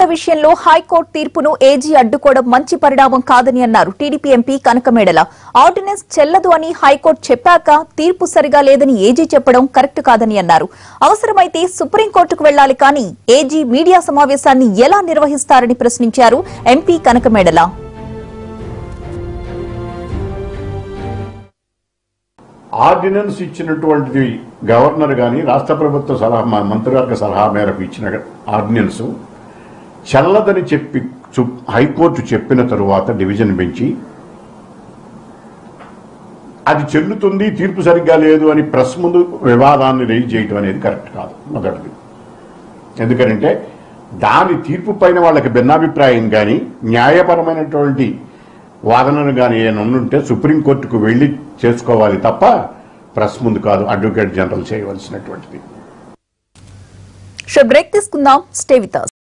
విషయంలో హైకోర్టు తీర్పును ఏజీ అడ్డుకోవడం మంచి పరిణామం కాదని అన్నారు టీడీపీ ఎంపీ కనకమేడల ఆర్డినెన్స్ చెల్లదు అని హైకోర్టు చెప్పాక తీర్పు సరిగా లేదని ఏజీ చెప్పడం కరెక్ట్ కాదని అన్నారు అవసరమైతే సుప్రీంకోర్టుకు వెళ్లాలి కానీ ఏజీ మీడియా సమావేశాన్ని ఎలా నిర్వహిస్తారని ప్రశ్నించారు ఎంపీ కనకమేడల ఆర్డినెన్స్ ఇచ్చినటువంటిది గవర్నర్ కానీ రాష్ట్ర ప్రభుత్వ సలహా మ- మంత్రివర్గ సలహా మేరకు ఇచ్చిన ఆర్డినెన్స్ చెల్లదని చెప్పి సు- హైకోర్టు చెప్పిన తరువాత డివిజన్ బెంచి అది చెల్లుతుంది తీర్పు సరిగ్గా లేదు అని ప్రెస్ ముందు వివాదాన్ని రేజ్ చేయటం అనేది కరెక్ట్ కాదు మొదటిది ఎందుకంటే దాని తీర్పు పైన వాళ్ళకి భిన్నాభిప్రాయం కానీ న్యాయపరమైనటువంటి వాదనలు కానీ ఏమైనా ఉంటే సుప్రీంకోర్టుకు వెళ్ళి చేసుకోవాలి తప్ప ప్రెస్ ముందు కాదు అడ్వకేట్ జనరల్ చేయవలసినటువంటిది బ్రేక్ తీసుకుందాం స్టే విత్ us.